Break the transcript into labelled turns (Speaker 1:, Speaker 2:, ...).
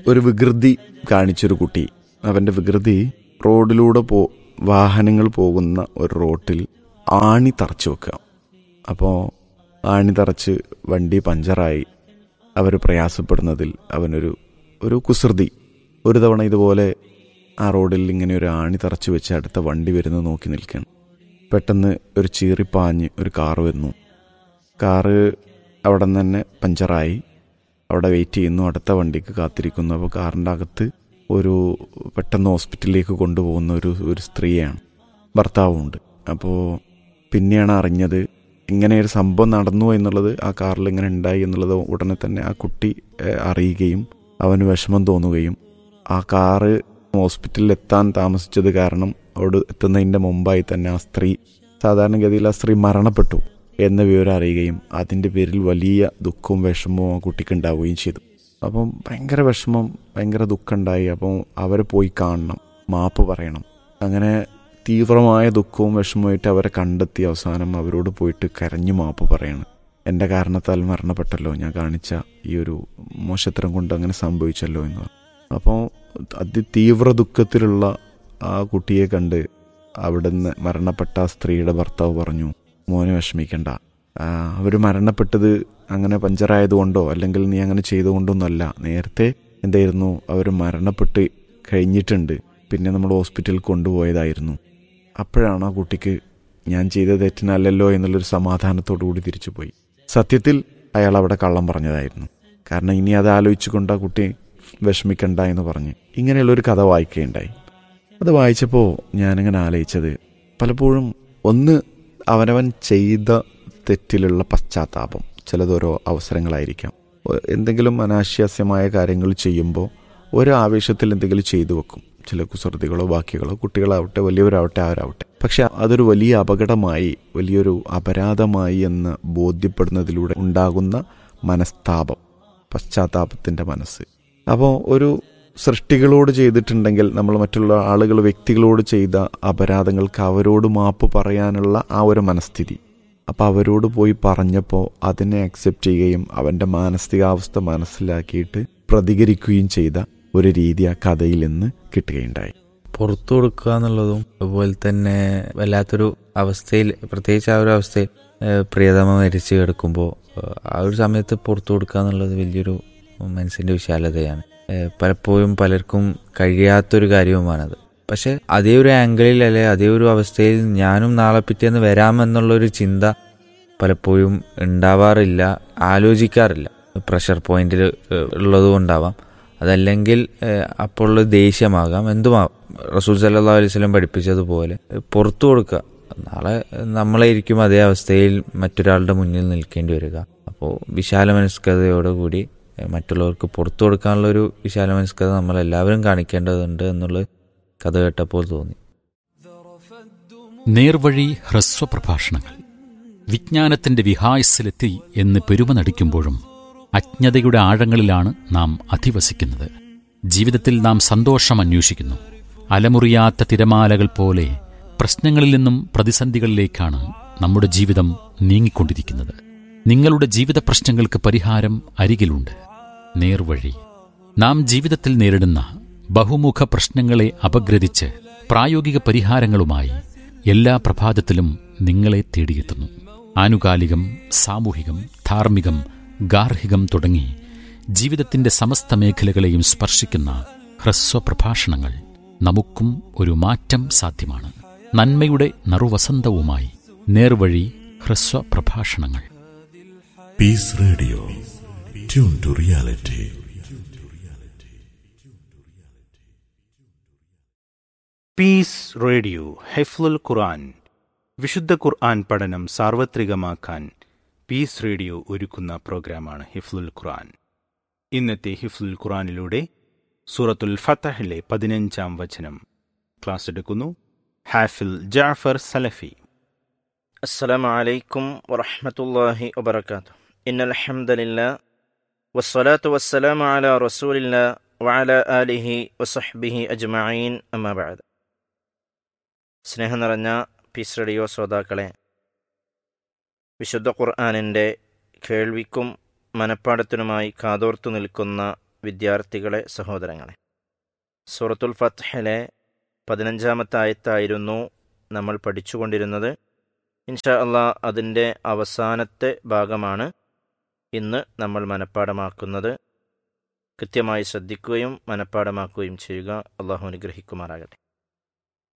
Speaker 1: ഒരു വികൃതി കാണിച്ചൊരു കുട്ടി അവന്റെ വികൃതി റോഡിലൂടെ പോ വാഹനങ്ങൾ പോകുന്ന ഒരു റോട്ടിൽ ആണി തറച്ചു വെക്കുക അപ്പോൾ ആണി തറച്ച് വണ്ടി പഞ്ചറായി അവർ പ്രയാസപ്പെടുന്നതിൽ അവനൊരു ഒരു കുസൃതി ഒരു തവണ ഇതുപോലെ ആ റോഡിൽ ഇങ്ങനെ ഒരു ആണി തറച്ചു വെച്ച് അടുത്ത വണ്ടി വരുന്നത് നോക്കി നിൽക്കുകയാണ് പെട്ടെന്ന് ഒരു ചീറിപ്പാഞ്ഞ് ഒരു കാറ് വരുന്നു കാറ് അവിടെ നിന്ന് തന്നെ പഞ്ചറായി അവിടെ വെയിറ്റ് ചെയ്യുന്നു അടുത്ത വണ്ടിക്ക് കാത്തിരിക്കുന്നു അപ്പോൾ കാറിൻ്റെ അകത്ത് ഒരു പെട്ടെന്ന് ഹോസ്പിറ്റലിലേക്ക് കൊണ്ടുപോകുന്ന ഒരു ഒരു സ്ത്രീയാണ് ഭർത്താവുമുണ്ട് അപ്പോൾ പിന്നെയാണ് അറിഞ്ഞത് ഇങ്ങനെ ഒരു സംഭവം നടന്നു എന്നുള്ളത് ആ കാറിൽ ഇങ്ങനെ ഉണ്ടായി എന്നുള്ളത് ഉടനെ തന്നെ ആ കുട്ടി ഏഹ്, അറിയുകയും അവന് വിഷമം തോന്നുകയും ആ കാറ് ഹോസ്പിറ്റലിൽ എത്താൻ താമസിച്ചത് കാരണം അവിടെ എത്തുന്നതിൻ്റെ മുമ്പായി തന്നെ ആ സ്ത്രീ സാധാരണഗതിയിൽ ആ സ്ത്രീ മരണപ്പെട്ടു എന്ന വിവരം അറിയുകയും അതിൻ്റെ പേരിൽ വലിയ ദുഃഖവും വിഷമവും ആ കുട്ടിക്ക് ഉണ്ടാവുകയും ചെയ്തു അപ്പം ഭയങ്കര വിഷമം ഭയങ്കര ദുഃഖമുണ്ടായി അപ്പം അവരെ പോയി കാണണം മാപ്പ് പറയണം അങ്ങനെ തീവ്രമായ ദുഃഖവും വിഷമവുമായിട്ട് അവരെ കണ്ടെത്തി അവസാനം അവരോട് പോയിട്ട് കരഞ്ഞു മാപ്പ് പറയണം എൻ്റെ കാരണത്താൽ മരണപ്പെട്ടല്ലോ ഞാൻ കാണിച്ച ഈ ഒരു മോശത്തരം കൊണ്ട് അങ്ങനെ സംഭവിച്ചല്ലോ എന്ന് പറഞ്ഞു അപ്പോൾ അതിതീവ്ര ദുഃഖത്തിലുള്ള ആ കുട്ടിയെ കണ്ട് അവിടുന്ന് മരണപ്പെട്ട ആ സ്ത്രീയുടെ ഭർത്താവ് പറഞ്ഞു മോനെ വിഷമിക്കണ്ട അവർ മരണപ്പെട്ടത് അങ്ങനെ പഞ്ചറായതുകൊണ്ടോ അല്ലെങ്കിൽ നീ അങ്ങനെ ചെയ്തുകൊണ്ടൊന്നുമല്ല നേരത്തെ എന്തായിരുന്നു അവർ മരണപ്പെട്ട് കഴിഞ്ഞിട്ടുണ്ട് പിന്നെ നമ്മൾ ഹോസ്പിറ്റലിൽ കൊണ്ടുപോയതായിരുന്നു അപ്പോഴാണ് ആ കുട്ടിക്ക് ഞാൻ ചെയ്ത തെറ്റിനല്ലല്ലോ എന്നുള്ളൊരു സമാധാനത്തോടു കൂടി തിരിച്ചു പോയി സത്യത്തിൽ അയാൾ അവിടെ കള്ളം പറഞ്ഞതായിരുന്നു കാരണം ഇനി അത് ആലോചിച്ചുകൊണ്ട് ആ കുട്ടി വിഷമിക്കണ്ട എന്ന് പറഞ്ഞ് ഇങ്ങനെയുള്ളൊരു കഥ വായിക്കുകയുണ്ടായി അത് വായിച്ചപ്പോൾ ഞാനിങ്ങനെ ആലോചിച്ചത് പലപ്പോഴും ഒന്ന് അവനവൻ ചെയ്ത തെറ്റിലുള്ള പശ്ചാത്താപം ചിലതോരോ അവസരങ്ങളായിരിക്കാം ഒ- എന്തെങ്കിലും അനാശാസ്യമായ കാര്യങ്ങൾ ചെയ്യുമ്പോൾ ഒരു ആവേശത്തിൽ എന്തെങ്കിലും ചെയ്തു വെക്കും ചില കുസൃതികളോ ബാക്കികളോ കുട്ടികളാവട്ടെ വലിയവരാവട്ടെ ആരാവട്ടെ പക്ഷെ അതൊരു വലിയ അപകടമായി വലിയൊരു അപരാധമായി എന്ന് ബോധ്യപ്പെടുന്നതിലൂടെ ഉണ്ടാകുന്ന മനസ്താപം പശ്ചാത്താപത്തിൻ്റെ മനസ്സ് അപ്പോൾ ഒരു സൃഷ്ടികളോട് ചെയ്തിട്ടുണ്ടെങ്കിൽ നമ്മൾ മറ്റുള്ള ആളുകൾ വ്യക്തികളോട് ചെയ്ത അപരാധങ്ങൾക്ക് അവരോട് മാപ്പ് പറയാനുള്ള ആ ഒരു മനസ്ഥിതി അപ്പോൾ അവരോട് പോയി പറഞ്ഞപ്പോൾ അതിനെ അക്സെപ്റ്റ് ചെയ്യുകയും അവൻ്റെ മാനസികാവസ്ഥ മനസ്സിലാക്കിയിട്ട് പ്രതികരിക്കുകയും ചെയ്ത ഒരു രീതി ആ കഥയിൽ നിന്ന് കിട്ടുകയുണ്ടായി
Speaker 2: പുറത്തു കൊടുക്കുക എന്നുള്ളതും അതുപോലെ തന്നെ വല്ലാത്തൊരു അവസ്ഥയിൽ പ്രത്യേകിച്ച് ആ ഒരു അവസ്ഥയിൽ ഏഹ്, പ്രിയതമ മരിച്ചു കിടക്കുമ്പോൾ ഏഹ്, ആ ഒരു സമയത്ത് പുറത്തു കൊടുക്കുക എന്നുള്ളത് വലിയൊരു മനസ്സിന്റെ വിശാലതയാണ് ഏഹ്, പലപ്പോഴും പലർക്കും കഴിയാത്തൊരു കാര്യവുമാണത് പക്ഷെ അതേ ഒരു ആംഗിളിൽ അല്ലെ അതേ ഒരു അവസ്ഥയിൽ ഞാനും നാളെ പിറ്റേന്ന് വരാമെന്നുള്ളൊരു ചിന്ത പലപ്പോഴും ഉണ്ടാവാറില്ല ആലോചിക്കാറില്ല പ്രഷർ പോയിന്റിൽ ഉള്ളത് കൊണ്ടാവാം അതല്ലെങ്കിൽ ഏഹ്, അപ്പോൾ ഉള്ള ദേഷ്യമാകാം എന്തുമാകാം റസൂൽ സല്ലാ അലൈഹി സ്വലം പഠിപ്പിച്ചതുപോലെ ഏഹ്, പുറത്തു കൊടുക്കുക നാളെ നമ്മളായിരിക്കും അതേ അവസ്ഥയിൽ മറ്റൊരാളുടെ മുന്നിൽ നിൽക്കേണ്ടി വരിക അപ്പോൾ വിശാല മനസ്കതയോടുകൂടി ഏഹ്, മറ്റുള്ളവർക്ക് പുറത്തു കൊടുക്കാനുള്ള ഒരു വിശാല മനസ്കത നമ്മൾ എല്ലാവരും കാണിക്കേണ്ടതുണ്ട് എന്നുള്ളത് കഥ കേട്ടപ്പോൾ തോന്നി
Speaker 3: നേർവഴി ഹ്രസ്വപ്രഭാഷണങ്ങൾ വിജ്ഞാനത്തിന്റെ വിഹായസിലെത്തി എന്ന് പെരുമ നടിക്കുമ്പോഴും അജ്ഞതയുടെ ആഴങ്ങളിലാണ് നാം അധിവസിക്കുന്നത് ജീവിതത്തിൽ നാം സന്തോഷം അന്വേഷിക്കുന്നു അലമുറിയാത്ത തിരമാലകൾ പോലെ പ്രശ്നങ്ങളിൽ നിന്നും പ്രതിസന്ധികളിലേക്കാണ് നമ്മുടെ ജീവിതം നീങ്ങിക്കൊണ്ടിരിക്കുന്നത് നിങ്ങളുടെ ജീവിത പ്രശ്നങ്ങൾക്ക് പരിഹാരം അരികിലുണ്ട് നേർവഴി നാം ജീവിതത്തിൽ നേരിടുന്ന ബഹുമുഖ പ്രശ്നങ്ങളെ അപഗ്രഥിച്ച് പ്രായോഗിക പരിഹാരങ്ങളുമായി എല്ലാ പ്രഭാതത്തിലും നിങ്ങളെ തേടിയെത്തുന്നു ആനുകാലികം സാമൂഹികം ധാർമ്മികം ഗാർഹികം തുടങ്ങി ജീവിതത്തിന്റെ സമസ്ത മേഖലകളെയും സ്പർശിക്കുന്ന ഹ്രസ്വ പ്രഭാഷണങ്ങൾ നമുക്കും ഒരു മാറ്റം സാധ്യമാണ് നന്മയുടെ നറുവസന്തവുമായി നേർവഴി ഹ്രസ്വ പ്രഭാഷണങ്ങൾ
Speaker 4: Peace Radio. Tune to reality.
Speaker 5: Peace radio ഹെഫ്ലുൽ ഖുർആൻ വിശുദ്ധ ഖുർആൻ പഠനം സാർവത്രികമാക്കാൻ പീസ് റേഡിയോ ഒരുക്കുന്ന പ്രോഗ്രാമാണ് ഹിഫ്ലുൽ ഖുർആൻ ഇന്നത്തെ ഹിഫ്ലുൽ ഖുർആനിലൂടെ സൂറത്തുൽ ഫത്തഹിലെ പതിനഞ്ചാം വചനം ക്ലാസ് എടുക്കുന്നു ഹാഫിൽ ജാഫർ സലഫി
Speaker 6: السلام عليكم ورحمة الله وبركاته إن الحمد لله والصلاة والسلام على رسول الله وعلى آله وصحبه أجمعين أما بعد സ്നേഹം നിറഞ്ഞ പീസ് റേഡിയോ ശ്രോതാക്കളെ വിശുദ്ധ ഖുർആാനിൻ്റെ കേൾവിക്കും മനപ്പാടത്തിനുമായി കാതോർത്തു നിൽക്കുന്ന വിദ്യാർത്ഥികളെ സഹോദരങ്ങളെ സൂറത്തുൽ ഫത്ഹിലെ പതിനഞ്ചാമത്തെ ആയത്തായിരുന്നു നമ്മൾ പഠിച്ചുകൊണ്ടിരുന്നത് ഇൻഷാ അള്ളാ അതിൻ്റെ അവസാനത്തെ ഭാഗമാണ് ഇന്ന് നമ്മൾ മനഃപ്പാടമാക്കുന്നത് കൃത്യമായി ശ്രദ്ധിക്കുകയും മനഃപ്പാടമാക്കുകയും ചെയ്യുക അള്ളാഹു അനുഗ്രഹിക്കുമാറാകട്ടെ